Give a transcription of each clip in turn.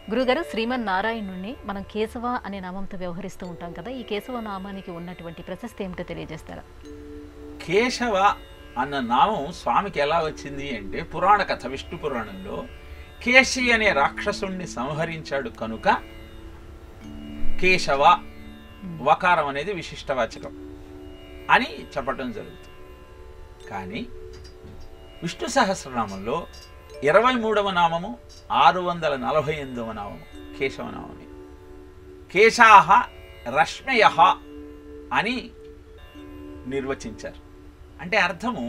గురుగారు శ్రీమన్ నారాయణుణ్ణి మనం కేశవ అనే నామంతో వ్యవహరిస్తూ ఉంటాం కదా ఈ కేశవ నామానికి ఉన్నటువంటి ప్రశస్తి ఏమిటో తెలియజేస్తారా కేశవ అన్న నామం స్వామికి ఎలా వచ్చింది అంటే పురాణ కథ విష్ణు పురాణంలో కేశి అనే రాక్షసుణ్ణి సంహరించాడు కనుక కేశవ వకారం అనేది విశిష్టవాచకం అని చెప్పటం జరుగుతుంది కానీ విష్ణు సహస్రనామంలో ఇరవై మూడవ నామము ఆరు వందల నలభై ఎనిమిదవ నామము కేశవనామమే కేశాహ రశ్మయ అని నిర్వచించారు అంటే అర్థము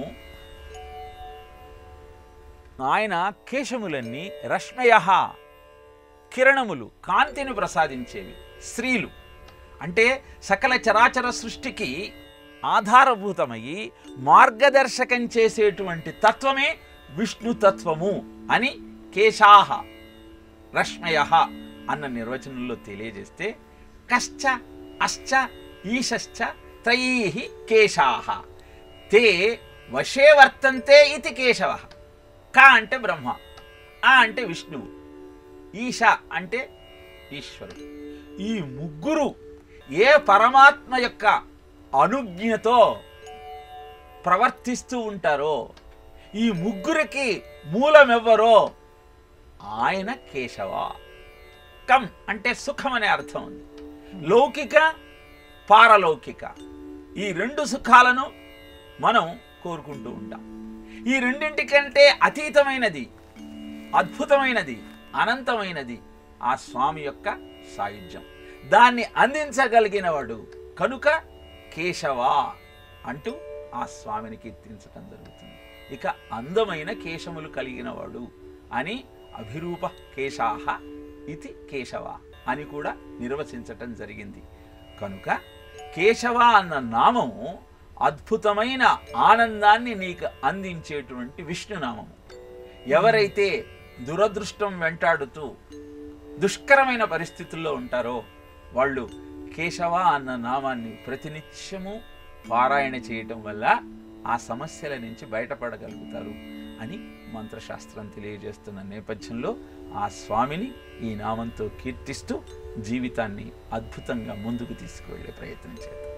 ఆయన కేశములన్నీ రశ్మయ కిరణములు కాంతిని ప్రసాదించేవి స్త్రీలు అంటే సకల చరాచర సృష్టికి ఆధారభూతమయ్యి మార్గదర్శకం చేసేటువంటి తత్వమే విష్ణు తత్వము అని కేశాహ రశ్మయ అన్న నిర్వచనంలో తెలియజేస్తే కశ్చ అశ్చ ఈశ్చ త్రయీ కేశాహ తే వశే వర్తంతే ఇది కేశవ క అంటే బ్రహ్మ ఆ అంటే విష్ణువు ఈశ అంటే ఈశ్వరుడు ఈ ముగ్గురు ఏ పరమాత్మ యొక్క అనుజ్ఞతో ప్రవర్తిస్తూ ఉంటారో ఈ ముగ్గురికి మూలమెవ్వరో ఆయన కేశవ కం అంటే సుఖం అనే అర్థం ఉంది లౌకిక పారలౌకిక ఈ రెండు సుఖాలను మనం కోరుకుంటూ ఉంటాం ఈ రెండింటికంటే అతీతమైనది అద్భుతమైనది అనంతమైనది ఆ స్వామి యొక్క సాయుధ్యం దాన్ని అందించగలిగిన వాడు కనుక కేశవ అంటూ ఆ స్వామిని కీర్తించటం జరుగుతుంది ఇక అందమైన కేశములు కలిగిన వాడు అని అభిరూప కేశాహ ఇది కేశవ అని కూడా నిర్వచించటం జరిగింది కనుక కేశవ అన్న నామము అద్భుతమైన ఆనందాన్ని నీకు అందించేటువంటి విష్ణునామము ఎవరైతే దురదృష్టం వెంటాడుతూ దుష్కరమైన పరిస్థితుల్లో ఉంటారో వాళ్ళు కేశవ అన్న నామాన్ని ప్రతినిత్యము పారాయణ చేయటం వల్ల ఆ సమస్యల నుంచి బయటపడగలుగుతారు అని మంత్రశాస్త్రం తెలియజేస్తున్న నేపథ్యంలో ఆ స్వామిని ఈ నామంతో కీర్తిస్తూ జీవితాన్ని అద్భుతంగా ముందుకు తీసుకువెళ్ళే ప్రయత్నం చేద్దాం